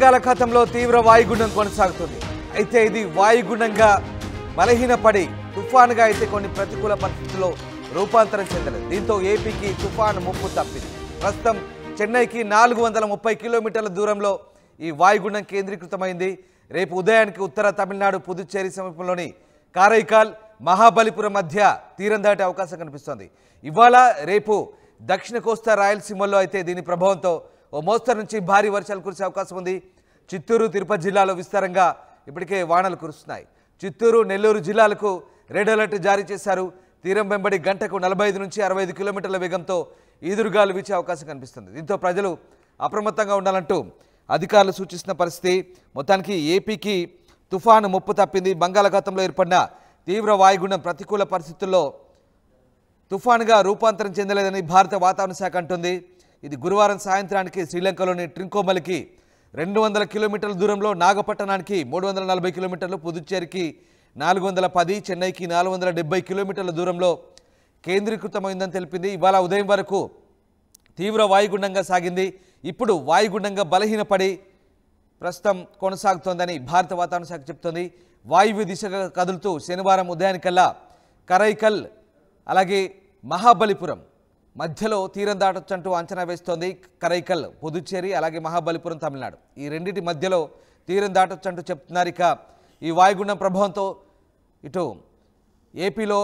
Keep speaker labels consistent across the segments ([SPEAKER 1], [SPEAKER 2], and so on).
[SPEAKER 1] బంగాళాఖాతంలో తీవ్ర వాయుగుండం కొనసాగుతుంది అయితే ఇది వాయుగుండంగా బలహీనపడి తుఫానుగా అయితే కొన్ని ప్రతికూల పరిస్థితుల్లో రూపాంతరం చెందలేదు దీంతో ఏపీకి తుఫాను ముప్పు తప్పింది ప్రస్తుతం చెన్నైకి నాలుగు వందల ముప్పై కిలోమీటర్ల దూరంలో ఈ వాయుగుండం కేంద్రీకృతమైంది రేపు ఉదయానికి ఉత్తర తమిళనాడు పుదుచ్చేరి సమీపంలోని కారైకాల్ మహాబలిపురం మధ్య తీరం దాటే అవకాశం కనిపిస్తోంది ఇవాళ రేపు దక్షిణ కోస్తా రాయలసీమల్లో అయితే దీని ప్రభావంతో ఓ మోస్తరు నుంచి భారీ వర్షాలు కురిసే అవకాశం ఉంది చిత్తూరు తిరుపతి జిల్లాలో విస్తారంగా ఇప్పటికే వానలు కురుస్తున్నాయి చిత్తూరు నెల్లూరు జిల్లాలకు రెడ్ అలర్ట్ జారీ చేశారు తీరం వెంబడి గంటకు నలభై ఐదు నుంచి అరవై ఐదు కిలోమీటర్ల వేగంతో ఈదురుగాలు వీచే అవకాశం కనిపిస్తుంది దీంతో ప్రజలు అప్రమత్తంగా ఉండాలంటూ అధికారులు సూచిస్తున్న పరిస్థితి మొత్తానికి ఏపీకి తుఫాను ముప్పు తప్పింది బంగాళాఖాతంలో ఏర్పడిన తీవ్ర వాయుగుండం ప్రతికూల పరిస్థితుల్లో తుఫానుగా రూపాంతరం చెందలేదని భారత వాతావరణ శాఖ అంటుంది ఇది గురువారం సాయంత్రానికి శ్రీలంకలోని ట్రింకోమలికి రెండు వందల కిలోమీటర్ల దూరంలో నాగపట్టణానికి మూడు వందల నలభై కిలోమీటర్లు పుదుచ్చేరికి నాలుగు వందల పది చెన్నైకి నాలుగు వందల డెబ్బై కిలోమీటర్ల దూరంలో కేంద్రీకృతమైందని తెలిపింది ఇవాళ ఉదయం వరకు తీవ్ర వాయుగుండంగా సాగింది ఇప్పుడు వాయుగుండంగా బలహీనపడి ప్రస్తుతం కొనసాగుతోందని భారత వాతావరణ శాఖ చెబుతోంది వాయువ్య దిశగా కదులుతూ శనివారం ఉదయానికల్లా కరైకల్ అలాగే మహాబలిపురం మధ్యలో తీరం దాటొచ్చంటూ అంచనా వేస్తోంది కరైకల్ పుదుచ్చేరి అలాగే మహాబలిపురం తమిళనాడు ఈ రెండింటి మధ్యలో తీరం దాటొచ్చంటూ చెప్తున్నారు ఇక ఈ వాయుగుండం ప్రభావంతో ఇటు ఏపీలో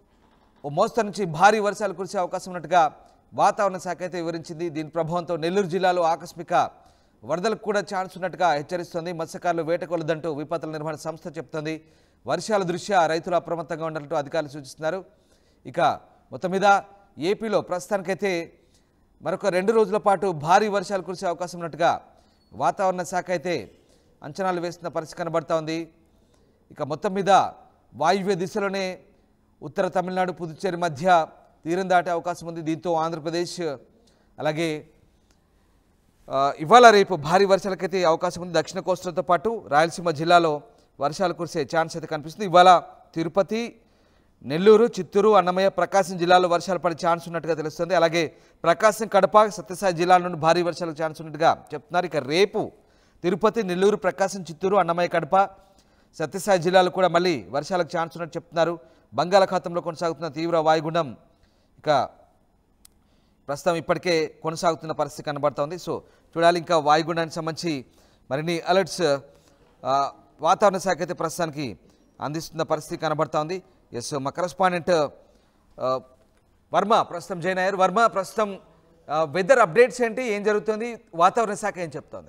[SPEAKER 1] ఓ మోస్తరు నుంచి భారీ వర్షాలు కురిసే అవకాశం ఉన్నట్టుగా వాతావరణ శాఖ అయితే వివరించింది దీని ప్రభావంతో నెల్లూరు జిల్లాలో ఆకస్మిక వరదలకు కూడా ఛాన్స్ ఉన్నట్టుగా హెచ్చరిస్తోంది మత్స్యకారులు వేటకొలదంటూ విపత్తుల నిర్వహణ సంస్థ చెప్తోంది వర్షాల దృష్ట్యా రైతులు అప్రమత్తంగా ఉండాలంటూ అధికారులు సూచిస్తున్నారు ఇక మొత్తం మీద ఏపీలో ప్రస్తుతానికైతే మరొక రెండు రోజుల పాటు భారీ వర్షాలు కురిసే అవకాశం ఉన్నట్టుగా వాతావరణ శాఖ అయితే అంచనాలు వేస్తున్న పరిస్థితి కనబడతా ఉంది ఇక మొత్తం మీద వాయువ్య దిశలోనే ఉత్తర తమిళనాడు పుదుచ్చేరి మధ్య తీరం దాటే అవకాశం ఉంది దీంతో ఆంధ్రప్రదేశ్ అలాగే ఆ, ఇవాళ రేపు భారీ వర్షాలకైతే అవకాశం ఉంది దక్షిణ కోస్తాతో పాటు రాయలసీమ జిల్లాలో వర్షాలు కురిసే ఛాన్స్ అయితే కనిపిస్తుంది ఇవాళ తిరుపతి నెల్లూరు చిత్తూరు అన్నమయ్య ప్రకాశం జిల్లాలో వర్షాలు పడే ఛాన్స్ ఉన్నట్టుగా తెలుస్తుంది అలాగే ప్రకాశం కడప సత్యసాయి జిల్లాల నుండి భారీ వర్షాలకు ఛాన్స్ ఉన్నట్టుగా చెప్తున్నారు ఇక రేపు తిరుపతి నెల్లూరు ప్రకాశం చిత్తూరు అన్నమయ్య కడప సత్యసాయి జిల్లాలో కూడా మళ్ళీ వర్షాలకు ఛాన్స్ ఉన్నట్టు చెప్తున్నారు బంగాళాఖాతంలో కొనసాగుతున్న తీవ్ర వాయుగుండం ఇక ప్రస్తుతం ఇప్పటికే కొనసాగుతున్న పరిస్థితి కనబడుతోంది సో చూడాలి ఇంకా వాయుగుండానికి సంబంధించి మరిన్ని అలర్ట్స్ ఆ, వాతావరణ శాఖ అయితే ప్రస్తుతానికి అందిస్తున్న పరిస్థితి కనబడుతోంది ఎస్ మా కరస్పాండెంట్ ఆ, వర్మ ప్రస్తుతం జైన్ అయ్యారు వర్మ ప్రస్తుతం వెదర్ అప్డేట్స్ ఏంటి ఏం జరుగుతుంది వాతావరణ శాఖ ఏం చెప్తోంది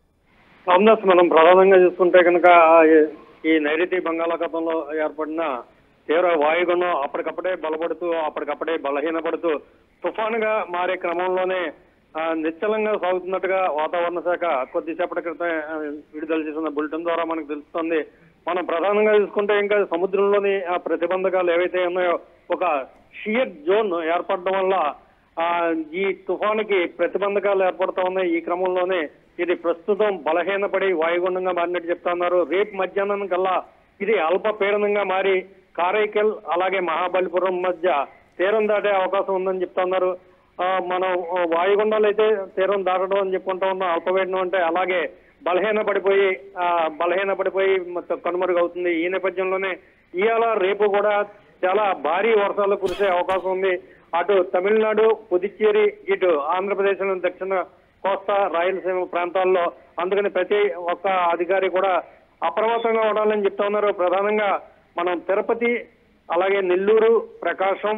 [SPEAKER 2] రామ్దాస్ మనం ప్రధానంగా చూసుకుంటే కనుక ఈ- ఈ నైరుతి బంగాళాఖాతంలో ఏర్పడిన తీవ్ర వాయుగుండం అప్పటికప్పుడే బలపడుతూ అప్పటికప్పుడే బలహీనపడుతూ తుఫానుగా మారే క్రమంలోనే ఆ, నిశ్చలంగా సాగుతున్నట్టుగా వాతావరణ శాఖ కొద్దిసేపటి క్రితం ఆ, విడుదల చేసిన బులెటిన్ ద్వారా మనకు తెలుస్తుంది మనం ప్రధానంగా చూసుకుంటే ఇంకా సముద్రంలోని ఆ ప్రతిబంధకాలు ఏవైతే ఉన్నాయో ఒక షియర్ జోన్ ఏర్పడడం వల్ల ఆ ఈ తుఫానుకి ప్రతిబంధకాలు ఏర్పడుతా ఉన్నాయి ఈ క్రమంలోనే ఇది ప్రస్తుతం బలహీనపడి వాయుగుండంగా మారినట్టు చెప్తున్నారు రేపు మధ్యాహ్నం కల్లా ఇది అల్ప పీడనంగా మారి కారైకల్ అలాగే మహాబలిపురం మధ్య తీరం దాటే అవకాశం ఉందని చెప్తున్నారు ఆ, మనం ఆ, వాయుగుండాలు అయితే తీరం దాటడం అని చెప్పుకుంటా ఉన్నాం అల్పపీడనం అంటే అలాగే బలహీన పడిపోయి ఆ, బలహీన పడిపోయి మొత్తం కనుమరుగవుతుంది ఈ నేపథ్యంలోనే ఇవాళ రేపు కూడా చాలా భారీ వర్షాలు కురిసే అవకాశం ఉంది అటు తమిళనాడు పుదుచ్చేరి ఇటు ఆంధ్రప్రదేశ్ దక్షిణ కోస్తా రాయలసీమ ప్రాంతాల్లో అందుకని ప్రతి ఒక్క అధికారి కూడా అప్రమత్తంగా ఉండాలని చెప్తా ఉన్నారు ప్రధానంగా మనం తిరుపతి అలాగే నెల్లూరు ప్రకాశం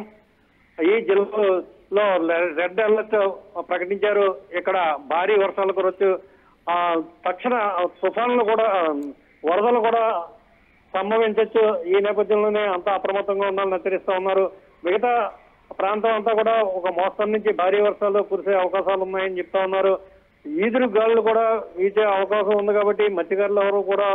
[SPEAKER 2] ఈ జిల్లాలో రెడ్ అలర్ట్ ప్రకటించారు ఇక్కడ భారీ వర్షాలు కురవచ్చు ఆ తక్షణ తుఫాన్లు కూడా వరదలు కూడా సంభవించవచ్చు ఈ నేపథ్యంలోనే అంతా అప్రమత్తంగా ఉండాలని హెచ్చరిస్తా ఉన్నారు మిగతా ప్రాంతం అంతా కూడా ఒక మోస్తరు నుంచి భారీ వర్షాలు కురిసే అవకాశాలు ఉన్నాయని చెప్తా ఉన్నారు ఈదురు గాలులు కూడా వీచే అవకాశం ఉంది కాబట్టి మత్స్యకారులు ఎవరు కూడా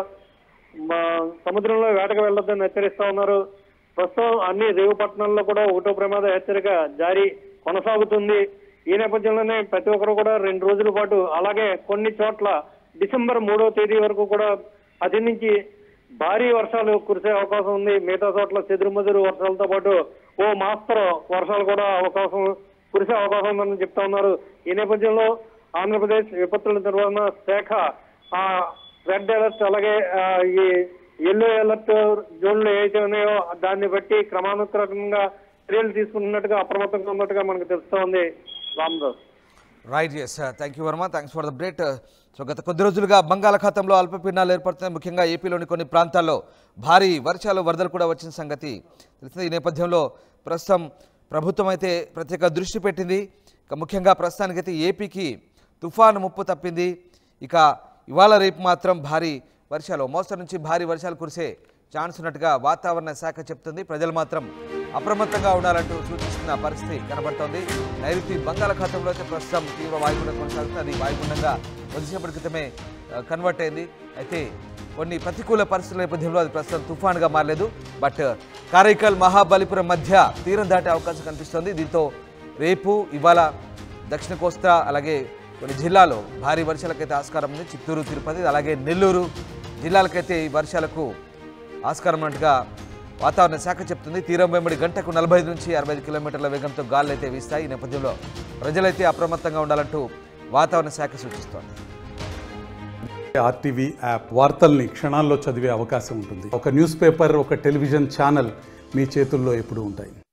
[SPEAKER 2] మా సముద్రంలో వేటకు వెళ్ళొద్దని హెచ్చరిస్తా ఉన్నారు ప్రస్తుతం అన్ని దేవపట్నంలో కూడా ఒకటో ప్రమాద హెచ్చరిక జారీ కొనసాగుతుంది ఈ నేపథ్యంలోనే ప్రతి ఒక్కరు కూడా రెండు రోజుల పాటు అలాగే కొన్ని చోట్ల డిసెంబర్ మూడో తేదీ వరకు కూడా అది నుంచి భారీ వర్షాలు కురిసే అవకాశం ఉంది మిగతా చోట్ల చెదురుమదురు వర్షాలతో పాటు ఓ మాస్తరు వర్షాలు కూడా అవకాశం కురిసే అవకాశం ఉందని చెప్తా ఉన్నారు ఈ నేపథ్యంలో ఆంధ్రప్రదేశ్ విపత్తుల నిర్వహణ శాఖ ఆ రెడ్ అలర్ట్ అలాగే ఆ, ఈ ఎల్లో అలర్ట్ జోన్లు ఏవైతే ఉన్నాయో దాన్ని బట్టి క్రమానుక్రమంగా చర్యలు తీసుకుంటున్నట్టుగా అప్రమత్తంగా ఉన్నట్టుగా మనకు తెలుస్తోంది Ramadas
[SPEAKER 1] right yes thank you Varma thanks for the break so గత కొద్ది రోజులుగా బంగాళాఖాతంలో అల్పపీడనాలు ఏర్పడుతున్నాయి ముఖ్యంగా ఏపీలోని కొన్ని ప్రాంతాల్లో భారీ వర్షాలు వరదలు కూడా వచ్చిన సంగతి తెలిసింది ఈ నేపథ్యంలో ప్రస్తుతం ప్రభుత్వం అయితే ప్రత్యేక దృష్టి పెట్టింది ఇక ముఖ్యంగా ప్రస్తుతానికైతే ఏపీకి తుఫాను ముప్పు తప్పింది ఇక ఇవాళ రేపు మాత్రం భారీ వర్షాలు మోస్తరు నుంచి భారీ వర్షాలు కురిసే ఛాన్స్ ఉన్నట్టుగా వాతావరణ శాఖ చెప్తుంది ప్రజలు మాత్రం అప్రమత్తంగా ఉండాలంటూ సూచిస్తున్న పరిస్థితి కనబడుతోంది నైరుతి బంగాళాఖాతంలో అయితే ప్రస్తుతం తీవ్ర వాయుగుండం కొనసాగుతుంది అది వాయుగుండంగా కొద్దిసేపటి క్రితమే ఆ, కన్వర్ట్ అయింది అయితే కొన్ని ప్రతికూల పరిస్థితుల నేపథ్యంలో అది ప్రస్తుతం తుఫాన్గా మారలేదు బట్ కారైకల్ మహాబలిపురం మధ్య తీరం దాటే అవకాశం కనిపిస్తోంది దీంతో రేపు ఇవాళ దక్షిణ కోస్తా అలాగే కొన్ని జిల్లాలో భారీ వర్షాలకైతే ఆస్కారం ఉంది చిత్తూరు తిరుపతి అలాగే నెల్లూరు జిల్లాలకైతే ఈ వర్షాలకు ఆస్కారం ఉన్నట్టుగా వాతావరణ శాఖ చెప్తుంది తీరం వెంబడి గంటకు నలభై ఐదు నుంచి అరవై ఐదు కిలోమీటర్ల వేగంతో గాలులు అయితే వీస్తాయి ఈ నేపథ్యంలో ప్రజలైతే అప్రమత్తంగా ఉండాలంటూ వాతావరణ శాఖ సూచిస్తోంది
[SPEAKER 3] ఆర్టీవీ యాప్ వార్తల్ని క్షణాల్లో చదివే అవకాశం ఉంటుంది ఒక న్యూస్ పేపర్ ఒక టెలివిజన్ ఛానల్ మీ చేతుల్లో ఎప్పుడూ ఉంటాయి